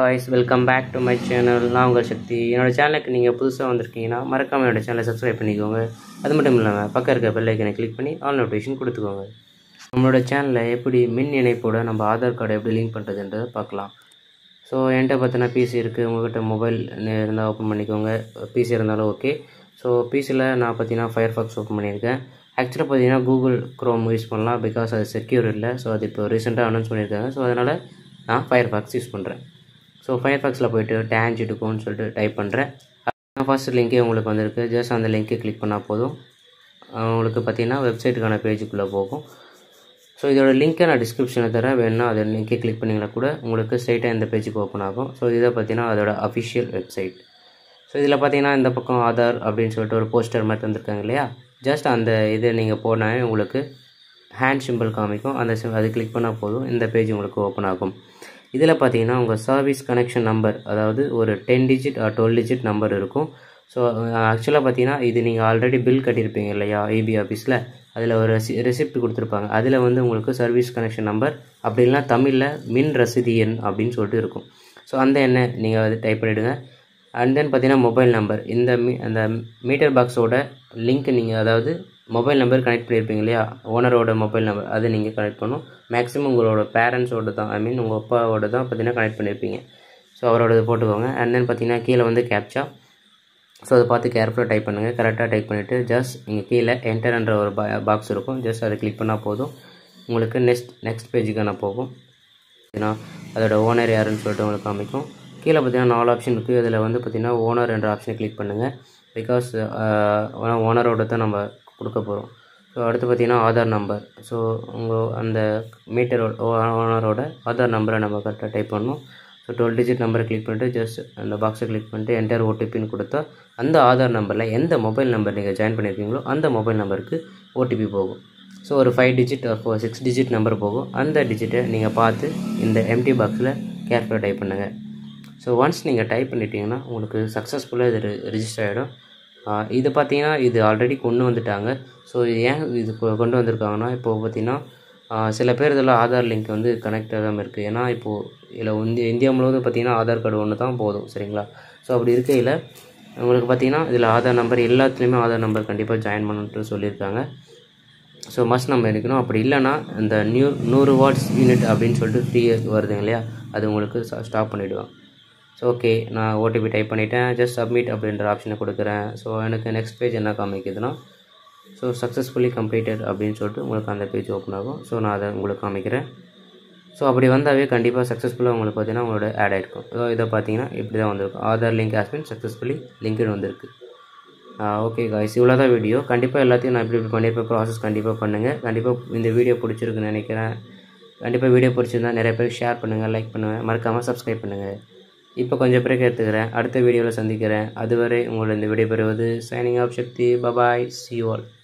guys welcome back to my channel நான் உங்கள் சக்தி என்னோட சேனலுக்கு நீங்கள் புதுசாக வந்திருக்கீங்கன்னா மறக்காம என்னோட சேனலை சப்ஸ்கிரைப் பண்ணிக்கோங்க அது மட்டும் இல்லாமல் பக்கம் இருக்க பெல் ஐக்கனை கிளிக் பண்ணி ஆல் நோட்டிஃபிகேஷன் கொடுத்துக்கோங்க நம்மளோட சேனலில் எப்படி மின் இணைப்போட நம்ம ஆதார் கார்டை எப்படி லிங்க் பண்ணுறதுன்றதை பார்க்கலாம் ஸோ என்கிட்ட பார்த்தீங்கன்னா பிசி இருக்குது உங்கள்கிட்ட மொபைல் இருந்தால் ஓப்பன் பண்ணிக்கோங்க பிசி இருந்தாலும் ஓகே ஸோ பிசியில் நான் பார்த்தீங்கன்னா ஃபயர் ஃபாக்ஸ் ஓப்பன் பண்ணியிருக்கேன் ஆக்சுவலாக பார்த்தீங்கன்னா கூகுள் க்ரோம் யூஸ் பண்ணலாம் பிகாஸ் அது செக்யூர் இல்லை ஸோ அது இப்போ ரீசெண்டாக அனௌன்ஸ் பண்ணியிருக்காங்க ஸோ அதனால் நான் ஃபயர் ஃபாக்ஸ் யூஸ் பண்ணுறேன் ஸோ ஃபயர் ஃபாக்ஸில் போயிட்டு டேஞ்ச் எடுக்கும்னு சொல்லிட்டு டைப் பண்ணுறேன் ஃபர்ஸ்ட் லிங்கே உங்களுக்கு வந்திருக்கு ஜஸ்ட் அந்த லிங்க்கை கிளிக் பண்ணால் போதும் உங்களுக்கு பார்த்தீங்கன்னா வெப்சைட்டுக்கான பேஜுக்குள்ளே போகும் ஸோ இதோட லிங்க்கை நான் டிஸ்கிரிப்ஷனில் தரேன் வேணுன்னா அதை லிங்கை கிளிக் பண்ணிங்கன்னா கூட உங்களுக்கு ஸ்ட்ரைட்டாக இந்த பேஜுக்கு ஓப்பன் ஆகும் ஸோ இதை பார்த்தீங்கன்னா அதோட அஃபிஷியல் வெப்சைட் ஸோ இதில் பார்த்தீங்கன்னா இந்த பக்கம் ஆதார் அப்படின்னு சொல்லிட்டு ஒரு போஸ்டர் மாதிரி தந்திருக்காங்க இல்லையா ஜஸ்ட் அந்த இதை நீங்கள் போனாலே உங்களுக்கு ஹேண்ட் சிம்பிள் காமிக்கும் அந்த sim- அது கிளிக் பண்ணால் போதும் இந்த பேஜ் உங்களுக்கு ஓப்பன் ஆகும் இதில் பார்த்தீங்கன்னா உங்கள் சர்வீஸ் கனெக்ஷன் நம்பர் அதாவது ஒரு ten digit or twelve digit number இருக்கும் ஸோ ஆக்சுவலாக பார்த்தீங்கன்னா இது நீங்கள் ஆல்ரெடி பில் கட்டியிருப்பீங்க இல்லையா ஐபி ஆஃபீஸில் அதில் ஒரு ரெசி ரெசிப்ட் கொடுத்துருப்பாங்க அதில் வந்து உங்களுக்கு சர்வீஸ் கனெக்ஷன் நம்பர் அப்படி இல்லைனா தமிழில் மின் ரசீது எண் அப்படின்னு சொல்லிட்டு இருக்கும் ஸோ அந்த எண்ணை நீங்கள் அது டைப் பண்ணிவிடுங்க அண்ட் தென் பார்த்தீங்கன்னா மொபைல் நம்பர் இந்த மீ அந்த மீட்டர் பாக்ஸோட லிங்க் நீங்கள் அதாவது மொபைல் நம்பர் கனெக்ட் பண்ணியிருப்பீங்க இல்லையா ஓனரோட மொபைல் நம்பர் அதை நீங்கள் கனெக்ட் பண்ணணும் மேக்ஸிமம் உங்களோட பேரண்ட்ஸோட தான் ஐ மீன் உங்கள் அப்பாவோட தான் பார்த்தீங்கன்னா கனெக்ட் பண்ணியிருப்பீங்க ஸோ அவரோட போட்டுக்கோங்க அண்ட் தென் பார்த்தீங்கன்னா கீழே வந்து கேப்ச்சா ஸோ அதை பார்த்து கேர்ஃபுல்லாக டைப் பண்ணுங்கள் கரெக்டாக டைப் பண்ணிவிட்டு ஜஸ்ட் இங்கே கீழே என்டர்ன்ற ஒரு பாக்ஸ் இருக்கும் ஜஸ்ட் அதை கிளிக் பண்ணால் போதும் உங்களுக்கு நெக்ஸ்ட் நெக்ஸ்ட் பேஜுக்கான போகும் பார்த்தீங்கன்னா அதோட ஓனர் யாருன்னு சொல்லிட்டு உங்களுக்கு காமிக்கும் கீழே பார்த்தீங்கன்னா நாலு ஆப்ஷன் இருக்குது இதில் வந்து பார்த்தீங்கன்னா ஓனர் என்ற ஆப்ஷனை கிளிக் பண்ணுங்கள் பிகாஸ் ஓனரோட தான் நம்ம கொடுக்க போகிறோம் ஸோ அடுத்து பார்த்தீங்கன்னா ஆதார் நம்பர் ஸோ உங்கள் அந்த மீட்டரோட ஓனரோட ஆதார் நம்பரை நம்ம கரெக்டாக டைப் பண்ணணும் ஸோ டுவெல் டிஜிட் நம்பரை கிளிக் பண்ணிட்டு ஜஸ்ட் அந்த பாக்ஸை கிளிக் பண்ணிட்டு என்டர் ஓடிபின்னு கொடுத்தா அந்த ஆதார் நம்பரில் எந்த மொபைல் நம்பர் நீங்கள் ஜாயின் பண்ணியிருக்கீங்களோ அந்த மொபைல் நம்பருக்கு ஓடிபி போகும் ஸோ ஒரு five digit four six digit number போகும் அந்த டிஜிட்டை நீங்கள் பார்த்து இந்த எம்டி பாக்ஸில் கேர்ஃபுல்லாக டைப் பண்ணுங்கள் ஸோ ஒன்ஸ் நீங்கள் டைப் பண்ணிட்டீங்கன்னா உங்களுக்கு சக்ஸஸ்ஃபுல்லாக இது ரிஜிஸ்டர் ஆகிடும் இது பார்த்தீங்கன்னா இது ஆல்ரெடி கொண்டு வந்துட்டாங்க ஸோ ஏன் இது கொ- கொண்டு வந்திருக்காங்கன்னா இப்போது பார்த்தீங்கன்னா ஆஹ் சில பேர் இதில் ஆதார் லிங்க் வந்து கனெக்ட் ஆகாமல் இருக்குது ஏன்னா இப்போது இதில் இந்திய இந்தியா முழுவதும் பார்த்தீங்கன்னா ஆதார் கார்டு ஒன்று தான் போதும் சரிங்களா ஸோ அப்படி இருக்கையில் உங்களுக்கு பார்த்தீங்கன்னா இதில் ஆதார் நம்பர் எல்லாத்துலேயுமே ஆதார் நம்பர் கண்டிப்பாக ஜாயின் பண்ணணுன்ட்டு சொல்லியிருக்காங்க ஸோ மஸ்ட் நம்ம எடுக்கணும் அப்படி இல்லைன்னா இந்த நியூ நூறு வாட்ஸ் யூனிட் அப்படின்னு சொல்லிட்டு ஃப்ரீ வருதுங்க இல்லையா அது உங்களுக்கு ஸ்டாப் பண்ணிவிடுவாங்க ஸோ ஓகே நான் ஓடிபி டைப் பண்ணிட்டேன் ஜஸ்ட் சப்மிட் அப்படின்ற ஆப்ஷனை கொடுக்குறேன் ஸோ எனக்கு நெக்ஸ்ட் பேஜ் என்ன காமிக்குதுன்னா ஸோ சக்ஸஸ்ஃபுல்லி கம்ப்ளீட்டட் அப்படின்னு சொல்லிட்டு உங்களுக்கு அந்த பேஜ் ஓப்பன் ஆகும் ஸோ நான் அதை உங்களுக்கு காமிக்கிறேன் ஸோ அப்படி வந்தாவே கண்டிப்பாக சக்ஸஸ்ஃபுல்லாக உங்களுக்கு பார்த்தீங்கன்னா உங்களோட ஆட் ஆகிருக்கும் ஸோ இதை பார்த்தீங்கன்னா இப்படி தான் வந்திருக்கும் Aadhaar link has been successfully linked வந்திருக்கு ஓகே காய்ஸ் இவ்வளோ தான் வீடியோ கண்டிப்பாக எல்லாத்தையும் நான் இப்படி இப்படி பண்ணியிருப்பேன் ப்ராசஸ் கண்டிப்பாக பண்ணுங்கள் கண்டிப்பாக இந்த வீடியோ பிடிச்சிருக்குன்னு நினைக்கிறேன் கண்டிப்பாக வீடியோ பிடிச்சிருந்தா நிறைய பேர் ஷேர் பண்ணுங்கள் லைக் பண்ணுங்கள் மறக்காமல் சப்ஸ்கிரைப் பண்ணுங்கள் இப்போ கொஞ்சம் பிரேக் எடுத்துக்கிறேன் அடுத்த வீடியோவில் சந்திக்கிறேன் அதுவரை உங்களை இந்த வீடியோ பெறுவது சைனிங் ஆஃப் சக்தி பபாய் சி ஆல்